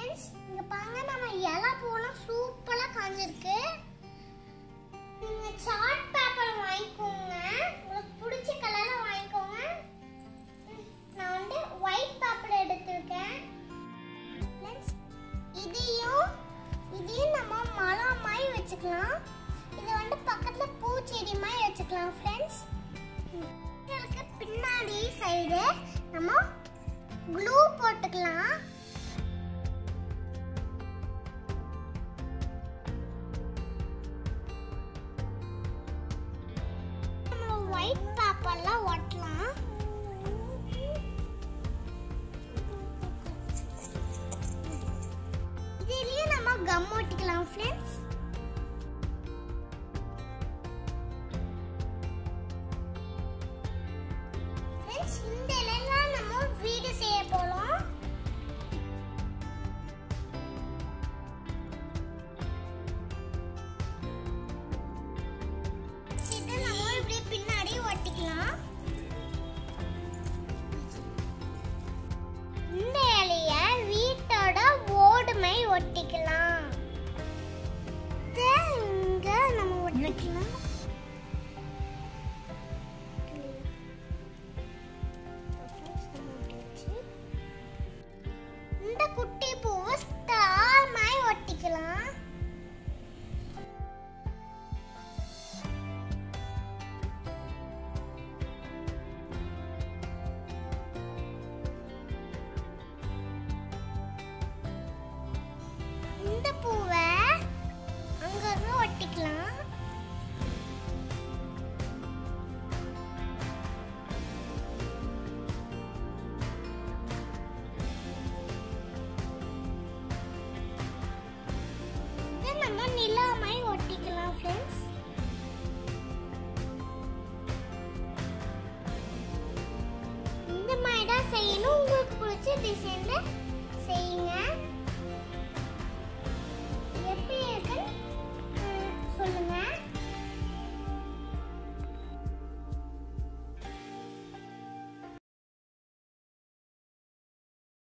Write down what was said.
friends இங்க பாருங்க நம்ம இலை பூலாம் சூப்பரா காஞ்சிருக்கு நீங்க சார்ட் பேப்பர் வாங்கிக்கோங்க உங்களுக்கு பிடிச்ச கலர்ல வாங்கிக்கோங்க ம், நான் வந்து ஒயிட் பேப்பர் எடுத்திருக்கேன் ஃப்ரெண்ட்ஸ் இதையும் இதையும் நம்ம மரம் மாதிரி வச்சுக்கலாம் இதை வந்து பக்கத்துல பூச்செடி மாதிரி வச்சுக்கலாம் ஃப்ரெண்ட்ஸ் இதுக்கு பின்னாடி சைடு நம்ம க்ளூ போட்டுக்கலாம் நம்ம ஒயிட் பேப்பர்லாம் ஒட்டலாம் இதுலயே நம்ம கம் ஒட்டிக்கலாம் ஃப்ரெண்ட்ஸ் ஃப்ரெண்ட்ஸ் இந்த இலையெல்லாம் நம்ம வீடு செய்ய போறோம் இதை நம்ம இப்படி பின்னாடி ஒட்டிக்கலாம் இந்த இலைய வீட்டோட ஓடுமை ஒட்டிக்கலாம் இதை இங்க நம்ம ஒட்டிக்கலாம் இந்த குட்டி பூவை ஸ்டார் மாதிரி ஒட்டிக்கலாம் இந்த பூவை அங்கங்க ஒட்டிக்கலாம் இதை நம்ம நிலா மாதிரி ஒட்டிக்கலாம் ஃப்ரெண்ட்ஸ் இந்த மாதிரி தான் செய்யணும் உங்களுக்கு பிடிச்ச டிசைன்ல செய்யுங்க